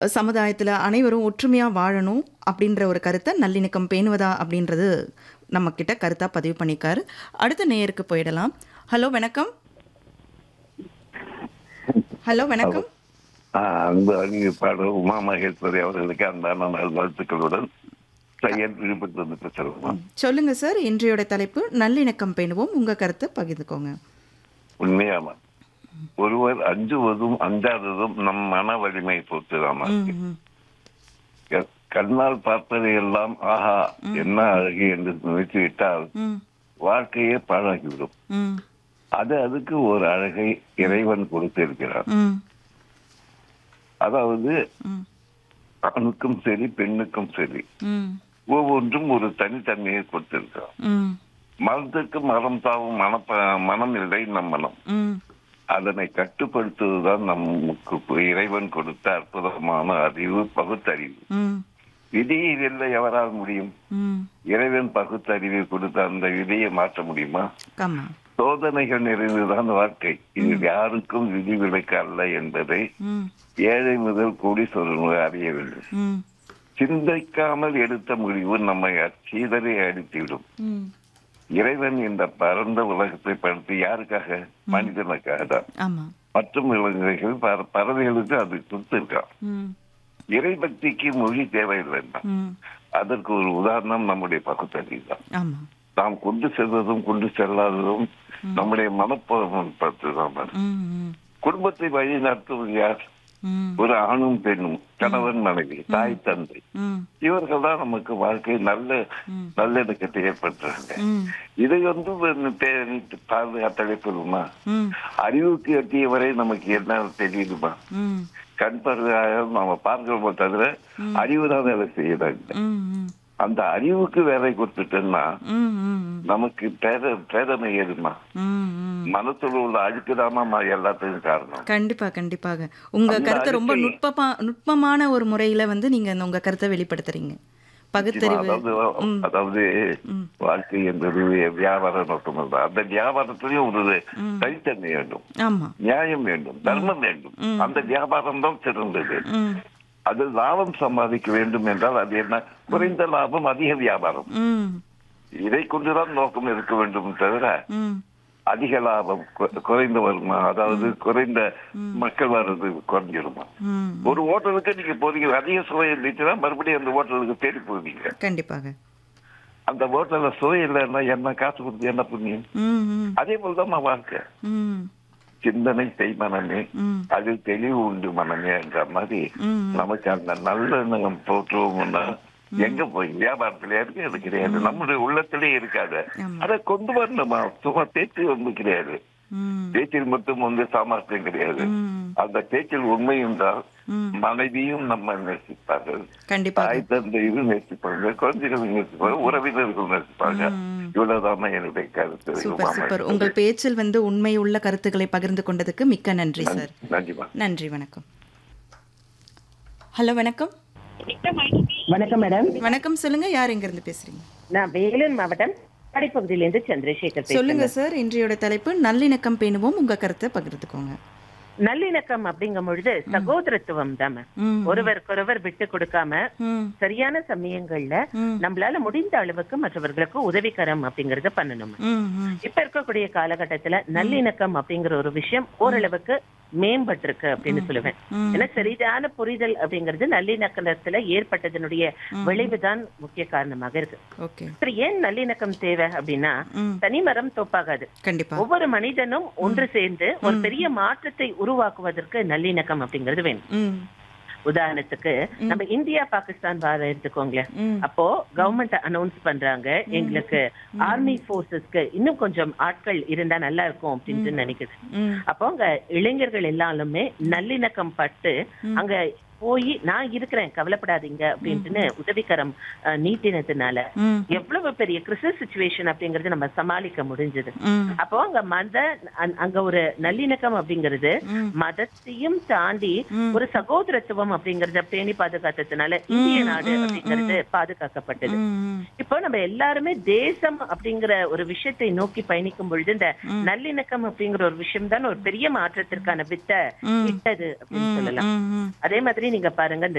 சமுதாயத்தில் அனைவரும் ஒற்றுமையாக வாழணும் அப்படின்ற ஒரு கருத்தை நல்லிணக்கம் பேணுவதா அப்படின்றது நம்ம கிட்ட கருத்தாக பதிவு பண்ணியிருக்காரு அடுத்த நேயருக்கு போயிடலாம் ஹலோ வணக்கம் ஹலோ வணக்கம் ஆ, அன்பு அறிவிப்பாளர் உமா மகேஸ்வரி அவர்களுக்கு அன்பான நல்வாழ்த்துக்களுடன் செயல் விழுப்புரத்து வந்து பேசுறோம் சொல்லுங்க சார் இன்றையோட தலைப்பு நல்லிணக்கம் பேணுவோம் உங்க கருத்தை பகிர்ந்துக்கோங்க உண்மையாமா ஒருவர் அஞ்சுவதும் அஞ்சாததும் நம் மன வலிமை பொறுத்துதாமா ம், ம், கண்ணால் பார்ப்பதை எல்லாம் ஆஹா என்ன அழகு என்று நினைத்துவிட்டால் ம், வாழ்க்கையே பாழாகிவிடும் ம், அது அதுக்கு ஒரு அழகை இறைவன் கொடுத்திருக்கிறார் ம், அதாவது ம், ஆணுக்கும் சரி பெண்ணுக்கும் சரி ம், ஒவ்வொன்றும் ஒரு தனித்தன்மையை கொடுத்திருக்கிறார் ம், மனத்துக்கு மரம் தாவும் மனப்ப மனம் இல்லை நம் மனம் ம், அதனை கட்டுப்படுத்துவதுதான் நமக்கு இறைவன் கொடுத்த அற்புதமான அறிவு பகுத்தறிவு ம், விதியை வெல்ல எவரால் முடியும் ம். இறைவன் பகுத்தறிவை கொடுத்த அந்த விதியை மாற்ற முடியுமா ஆமா சோதனைகள் நிறைந்ததுதான் வாழ்க்கை இது யாருக்கும் விதிவிலக்கு அல்ல என்பதை ம், ஏழை முதல் கோடீஸ்வரன் வரை அறிய வேண்டும் ம், சிந்திக்காமல் எடுத்த முடிவு நம்மை சீதறி அடித்துவிடும் ம். இறைவன் இந்த பரந்த உலகத்தை படுத்தி யாருக்காக மனிதனுக்காக தான் ஆமா மற்றும் விலங்குகள் பற- பறவைகளுக்கு அது கொடுத்திருக்கான் ம், இறைபக்திக்கு மொழி தேவையில்லை ம். அதற்கு ஒரு உதாரணம் நம்முடைய பகுத்தறிவு தான் ஆமா நாம் கொண்டு செல்வதும் கொண்டு செல்லாததும் நம்முடைய மனப்பொருட்படுத்துதான் ம், ம், குடும்பத்தை வழி நடத்துவது யார் ம், ஒரு ஆணும் பெண்ணும் கணவன் மனைவி தாய் தந்தை ம், இவர்கள் தான் நமக்கு வாழ்க்கை நல்ல நல்லிணக்கத்தை ஏற்படுத்துறாங்க ம், இதை வந்து ஒரு தே- பாதுகாத்தாலே போதுமா ம், அறிவுக்கு எட்டியவரை நமக்கு என்ன தெரியுதுமா ம், கண் பார்வையாக நாம பார்க்கிறோமோ தவிர அறிவு தான் வேலை செய்யறாங்க ம், ம், அந்த அறிவுக்கு வேலை கொடுத்துட்டோம்னா ம், ம், நமக்கு பேர பேதமை ஏதுமா ம், ம். மனசுல உள்ள அழுக்குதாமா எல்லாத்துக்கும் காரணம் கண்டிப்பா கண்டிப்பாக உங்க அந்த கருத்தை ரொம்ப அறிக்கை- நுட்பமா நுட்பமான ஒரு முறையில வந்து நீங்க அந்த உங்க கருத்தை வெளிப்படுத்துறீங்க பகுத்தறிவு அதாவது அதாவது வாழ்க்கை என்பது வியாபார நோக்கம் அல்ல. அந்த வியாபாரத்திலையும் ஒரு தனித்தன்மை வேண்டும் ஆமா நியாயம் வேண்டும் தர்மம் வேண்டும் அந்த வியாபாரம் தான் சிறந்தது ம், அது லாபம் சம்பாதிக்க வேண்டும் என்றால் அது என்ன குறைந்த லாபம் அதிக வியாபாரம் ம், இதை கொண்டுதான் நோக்கம் இருக்க வேண்டும் தவிர ம், அதிக லாபம் கு- குறைந்த வருமா அதாவது குறைந்த மக்கள் வர்றது குறைஞ்சிருமா ம். ஒரு ஹோட்டலுக்கு நீங்க போறீங்க அதிக சுவை இருந்துச்சுன்னா மறுபடியும் அந்த ஹோட்டலுக்கு தேடி போவீங்க கண்டிப்பாக அந்த ஹோட்டல்ல சுவை இல்லைன்னா என்ன காசு கொடுத்து என்ன புண்ணியம் ம், ம், அதே போலதான் நம்ம வாழ்க்கை ம், சிந்தனை செய் மனமே ம், அதில் தெளிவு உண்டு மனமே என்ற மாதிரி ம். நமக்கு அந்த நல்ல எண்ணம் போற்றுவோம்னா எங்க போய் வியாபாரத்துல இருக்கு அது கிடையாது நம்முடைய உள்ளத்திலே இருக்காது ஆமா. அதை கொண்டு வரணுமா சும்மா பேச்சு வந்து கிடையாது ம், பேச்சில் மட்டும் வந்து சாமர்த்தியம் கிடையாது ம், அந்த பேச்சில் உண்மை என்றால் ம். மனைவியும் நம்ம நேசிப்பார்கள் கண்டிப்பாக தாய் தந்தையும் நேசிப்பாங்க குழந்தைகள் நேசிப்பாங்க உறவினர்கள் நேசிப்பாங்க ம். இவ்வளவுதான் என்னுடைய கருத்து சூப்பர் உமா சூப்பர் மகேஸ்வரி. உங்கள் பேச்சில் வந்து உண்மை உள்ள கருத்துக்களை பகிர்ந்து கொண்டதுக்கு மிக்க நன்றி சார் நன்றிமா நன்றி வணக்கம் ஹலோ வணக்கம் வணக்கம் மேடம் வணக்கம் சொல்லுங்க யார் எங்க இருந்து பேசுறீங்க நான் வேலூர் மாவட்டம் பகுதியிலிருந்து சந்திரசேகர் சொல்லுங்க பேசுறேன் சார் இன்றையோட தலைப்பு நல்லிணக்கம் பேணுவோம் உங்க கருத்தை பகிர்ந்துக்கோங்க நல்லிணக்கம் அப்படிங்கும் பொழுது சகோதரத்துவம் தான் மேம். ம், ஒருவருக்கொருவர் விட்டு கொடுக்காம ம், சரியான சமயங்கள்ல ம், நம்மளால முடிந்த அளவுக்கு மற்றவர்களுக்கு உதவிகரம் அப்படிங்கறத பண்ணணும் ம், ம், இப்ப இருக்கக்கூடிய காலகட்டத்துல நல்லிணக்கம் அப்படிங்கிற ஒரு விஷயம் ஓரளவுக்கு மேம்பட்டிருக்கு அப்படின்னு சொல்லுவேன் ம். ஏன்னா சரியான புரிதல் அப்படிங்கிறது நல்லிணக்கத்துல ஏற்பட்டதனுடைய விளைவுதான் முக்கிய காரணமாக இருக்கு ஓகே அப்புறம் ஏன் நல்லிணக்கம் தேவை அப்படின்னா ம், தனிமரம் தோப்பாகாது கண்டிப்பா ஒவ்வொரு மனிதனும் ஒன்று சேர்ந்து ஒரு பெரிய மாற்றத்தை உருவாக்குவதற்கு நல்லிணக்கம் அப்படிங்கிறது வேணும் ம், உதாரணத்துக்கு நம்ம இந்தியா பாகிஸ்தான் வார எடுத்துக்கோங்களேன் ம், அப்போ கவர்மெண்ட் அனௌன்ஸ் பண்றாங்க எங்களுக்கு ஆர்மி போர்சஸ்க்கு இன்னும் கொஞ்சம் ஆட்கள் இருந்தா நல்லா இருக்கும் அப்படின்ட்டு நினைக்குது ம், அப்போ அங்க இளைஞர்கள் எல்லாருமே நல்லிணக்கம் பட்டு அங்க போய் நான் இருக்கிறேன் கவலைப்படாதீங்க அப்படின்ட்டுன்னு உதவிக்கரம் அஹ், நீட்டினதுனால ம், எவ்வளவு பெரிய கிறிஸ்டல் சுச்சுவேஷன் அப்படிங்கறது நம்ம சமாளிக்க முடிஞ்சது ம், அப்போ அங்க மத அ- அங்க ஒரு நல்லிணக்கம் அப்படிங்கிறது ம். மதத்தையும் தாண்டி ம். ஒரு சகோதரத்துவம் அப்படிங்கறத பேணி பாதுகாத்ததுனால இந்திய நாடு அப்படிங்கிறது பாதுகாக்கப்பட்டது ம், இப்போ நம்ம எல்லாருமே தேசம் அப்படிங்கிற ஒரு விஷயத்தை நோக்கி பயணிக்கும் பொழுது இந்த நல்லிணக்கம் அப்படிங்கிற ஒரு விஷயம் தான் ஒரு பெரிய மாற்றத்திற்கான வித்தை ம். இட்டது அப்படின்னு சொல்லலாம் ம், ம், அதே மாதிரி நீங்க பாருங்க இந்த